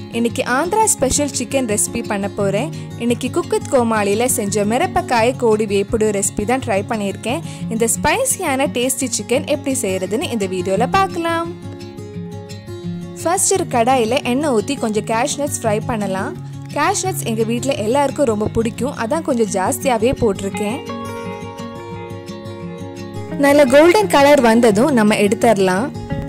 இன்னைக்கு Andhra special chicken recipe பண்ண போகிறேன் இன்னைக்கு குக்குத் கோமாளியில் செஞ்ச மிரப்பக்காய கோடி வேப்புடு ரெசிபி தான் ட்ரை பண்ணியிருக்கேன் இந்த ஸ்பைசியான டேஸ்டி சிக்கன் எப்படி செய்கிறதுன்னு இந்த வீடியோவில் பார்க்கலாம் ஃபர்ஸ்ட் ஒரு கடாயில் எண்ணெய் ஊற்றி கொஞ்சம் கேஷ்நட்ஸ் ஃப்ரை பண்ணலாம் கேஷ்நட்ஸ் எங்கள் வீட்டில் எல்லாருக்கும் ரொம்ப பிடிக்கும் அதான் கொஞ்சம் ஜாஸ்தியாகவே போட்டிருக்கேன் நல்ல கோல்டன் கலர் வந்ததும் நம்ம எடுத்துடலாம்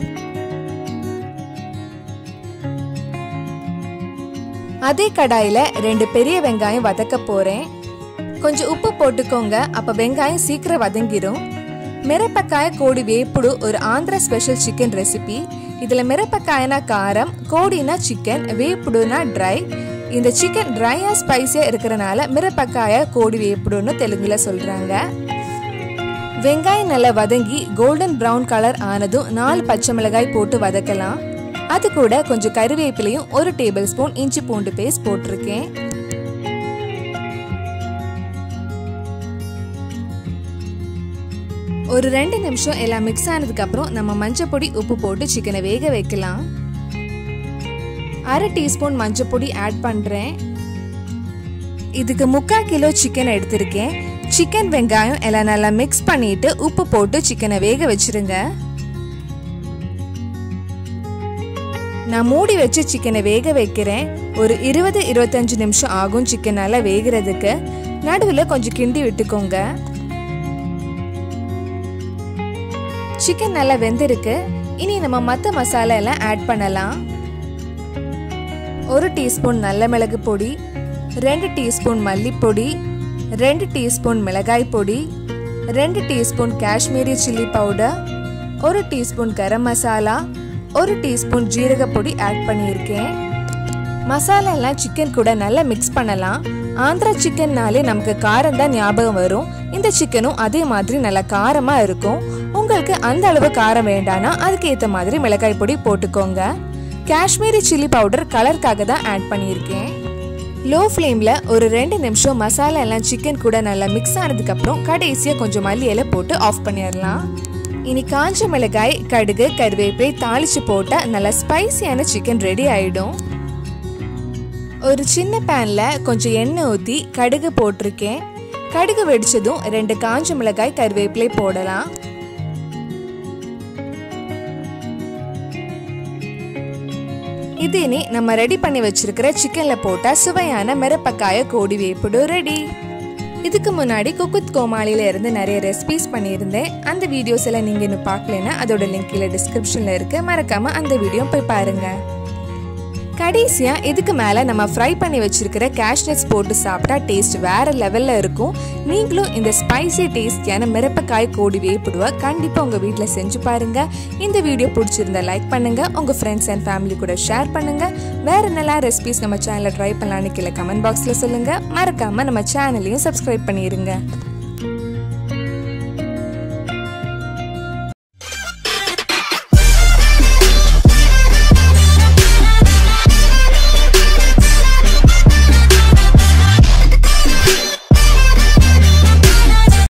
அதே கடாயில் ரெண்டு பெரிய வெங்காயம் வதக்க போகிறேன் கொஞ்சம் உப்பு போட்டுக்கோங்க அப்போ வெங்காயம் சீக்கிரம் வதங்கிடும் மிரப்பக்காய கோடி வேப்புடு ஒரு ஆந்திரா ஸ்பெஷல் சிக்கன் ரெசிபி இதில் மிரப்பக்காயனா காரம் கோடினா சிக்கன் வேப்புடுனா ட்ரை இந்த சிக்கன் ட்ரையாக ஸ்பைஸியாக இருக்கிறனால மிரப்பக்காய கோடி வேப்புடுன்னு தெலுங்கில் சொல்கிறாங்க வெங்காயம் நல்லா வதங்கி கோல்டன் ப்ரௌன் கலர் ஆனதும் நாலு பச்சை மிளகாய் போட்டு வதக்கலாம் அது கூட கொஞ்சம் கருவேப்பிலையும் ஒரு டேபிள் ஸ்பூன் இஞ்சி பூண்டு பேஸ்ட் போட்டிருக்கேன் ஒரு ரெண்டு நிமிஷம் எல்லாம் மிக்ஸ் ஆனதுக்கு அப்புறம் நம்ம மஞ்சள் பொடி உப்பு போட்டு சிக்கனை வேக வைக்கலாம் அரை டீஸ்பூன் மஞ்சள் பொடி ஆட் பண்றேன் இதுக்கு முக்கால் கிலோ சிக்கன் எடுத்திருக்கேன் சிக்கன் வெங்காயம் எல்லாம் நல்லா மிக்ஸ் பண்ணிட்டு உப்பு போட்டு சிக்கனை வேக வச்சிருங்க நான் மூடி வச்சு சிக்கனை வேக வைக்கிறேன் ஒரு இருபது இருபத்தஞ்சு நிமிஷம் ஆகும் சிக்கன் நல்லா வேகிறதுக்கு நடுவில் கொஞ்சம் கிண்டி விட்டுக்கோங்க சிக்கன் நல்லா வெந்திருக்கு இனி நம்ம மற்ற மசாலா எல்லாம் ஆட் பண்ணலாம் ஒரு டீஸ்பூன் நல்ல மிளகு பொடி ரெண்டு டீஸ்பூன் மல்லிப்பொடி ரெண்டு டீஸ்பூன் மிளகாய் பொடி ரெண்டு டீஸ்பூன் காஷ்மீரி சில்லி பவுடர் ஒரு டீஸ்பூன் கரம் மசாலா ஒரு டீஸ்பூன் ஜீரக பொடி ஆட் பண்ணியிருக்கேன் மசாலா எல்லாம் சிக்கன் கூட நல்லா மிக்ஸ் பண்ணலாம் ஆந்திரா சிக்கன்னாலே நமக்கு காரம் தான் ஞாபகம் வரும் இந்த சிக்கனும் அதே மாதிரி நல்லா காரமாக இருக்கும் உங்களுக்கு அந்த அளவு காரம் வேண்டானா அதுக்கு ஏற்ற மாதிரி மிளகாய் பொடி போட்டுக்கோங்க காஷ்மீரி சில்லி பவுடர் கலருக்காக தான் ஆட் பண்ணியிருக்கேன் லோ ஃப்ளேமில் ஒரு ரெண்டு நிமிஷம் மசாலா எல்லாம் சிக்கன் கூட நல்லா மிக்ஸ் ஆனதுக்கப்புறம் கடைசியாக கொஞ்சம் மல்லி இலை போட்டு ஆஃப் பண்ணிடலாம் இனி காஞ்ச மிளகாய் கடுகு கருவேப்பிலை தாளிச்சு போட்டால் நல்லா ஸ்பைசியான சிக்கன் ரெடி ஆயிடும் ஒரு சின்ன பேனில் கொஞ்சம் எண்ணெய் ஊற்றி கடுகு போட்டிருக்கேன் கடுகு வெடிச்சதும் ரெண்டு காஞ்ச மிளகாய் கருவேப்பிலை போடலாம் இது இனி நம்ம ரெடி பண்ணி வச்சிருக்கிற சிக்கன்ல போட்டா சுவையான மிரப்பக்காய கோடி வேப்புடு ரெடி இதுக்கு முன்னாடி குக்குத் கோமாளியில இருந்து நிறைய ரெசிபிஸ் பண்ணியிருந்தேன் அந்த வீடியோஸ் எல்லாம் நீங்க இன்னும் பார்க்கலன்னா அதோட லிங்க் கீழே டிஸ்கிரிப்ஷன்ல இருக்கு மறக்காம அந்த வீடியோ போய் பாருங்க கடைசியா இதுக்கு மேல நம்ம ஃப்ரை பண்ணி வச்சிருக்கிற கேஷ்நட்ஸ் போட்டு சாப்பிட்டா டேஸ்ட் வேற லெவல்ல இருக்கும் நீங்களும் இந்த ஸ்பைசி டேஸ்டியான மிரப்பக்காய் கோடி வேப்பிடுவா கண்டிப்பா உங்க வீட்ல செஞ்சு பாருங்க இந்த வீடியோ பிடிச்சிருந்தா லைக் பண்ணுங்க உங்க ஃப்ரெண்ட்ஸ் அண்ட் ஃபேமிலி கூட ஷேர் பண்ணுங்க வேற என்னெல்லாம் ரெசிபிஸ் நம்ம சேனல்ல ட்ரை பண்ணலான்னு கீழே கமெண்ட் பாக்ஸ்ல சொல்லுங்க மறக்காம நம்ம சேனலையும் சப்ஸ்கிரைப் பண்ணிருங்க